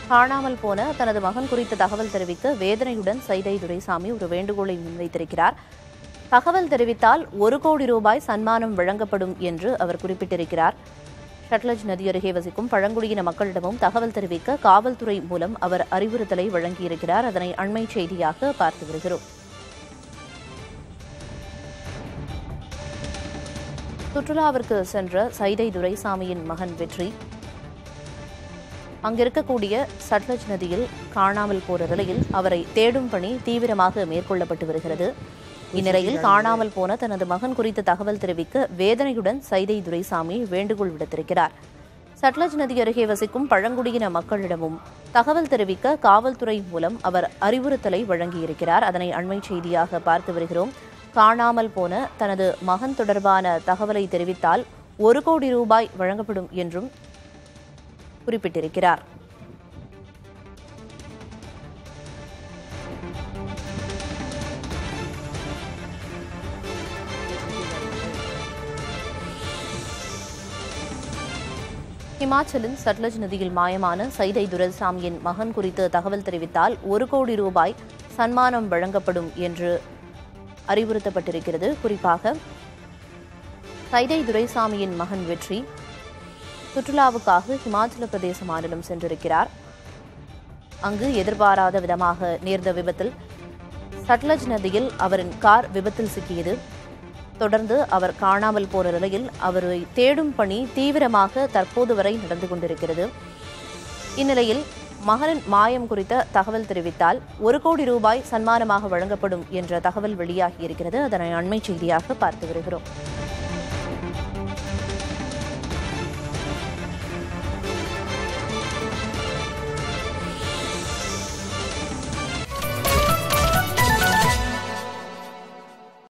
காணாமல் போன தனது மகன் குறித்த தகவல் தெரிவிக்க வேதனையுடன் சைதை துரைசாமி ஒரு வேண்டுகோளை முன்வைத்திருக்கிறார் தகவல் தெரிவித்தால் ஒரு கோடி ரூபாய் சன்மானம் வழங்கப்படும் என்று அவர் குறிப்பிட்டிருக்கிறார் ஷட்லஜ் நதி அருகே வசிக்கும் பழங்குடியின மக்களிடமும் தகவல் தெரிவிக்க காவல்துறை மூலம் அவர் அறிவுறுத்தலை வழங்கியிருக்கிறார் அதனை அண்மை செய்தியாக பார்த்து வருகிறோம் சுற்றுலாவிற்கு சென்ற சைதை துரைசாமியின் மகன் வெற்றி அங்கிருக்கக்கூடிய சட்லஜ் நதியில் காணாமல் போற நிலையில் அவரை தேடும் பணி தீவிரமாக மேற்கொள்ளப்பட்டு வருகிறது இந்நிலையில் காணாமல் போன தனது மகன் குறித்த தகவல் தெரிவிக்க வேதனையுடன் சைதை துரைசாமி வேண்டுகோள் விடுத்திருக்கிறார் சட்லஜ் நதி அருகே வசிக்கும் பழங்குடியின மக்களிடமும் தகவல் தெரிவிக்க காவல்துறை மூலம் அவர் அறிவுறுத்தலை வழங்கியிருக்கிறார் அதனை அண்மை செய்தியாக பார்த்து வருகிறோம் காணாமல் போன தனது மகன் தொடர்பான தகவலை தெரிவித்தால் ஒரு கோடி ரூபாய் வழங்கப்படும் என்றும் குறிப்பிட்டிருக்கிறார் ஹிமாச்சலின் சட்லஜ் நதியில் மாயமான சைதை துரைசாமியின் மகன் குறித்து தகவல் தெரிவித்தால் ஒரு கோடி ரூபாய் சன்மானம் வழங்கப்படும் என்று அறிவுறுத்தப்பட்டிருக்கிறது குறிப்பாக சைதை துரைசாமியின் மகன் வெற்றி சுற்றுலாவுக்காக ஹிமாச்சல பிரதேச மாநிலம் சென்றிருக்கிறார் அங்கு எதிர்பாராத விதமாக நேர்ந்த விபத்தில் சட்லஜ் நதியில் அவரின் கார் விபத்தில் சிக்கியது தொடர்ந்து அவர் காணாமல் போன நிலையில் அவரை தேடும் பணி தீவிரமாக தற்போது வரை நடந்து கொண்டிருக்கிறது இந்நிலையில் மகனின் மாயம் குறித்த தகவல் தெரிவித்தால் ஒரு கோடி ரூபாய் சன்மானமாக வழங்கப்படும் என்ற தகவல் வெளியாகியிருக்கிறது அதனை அண்மை செய்தியாக பார்த்து வருகிறோம்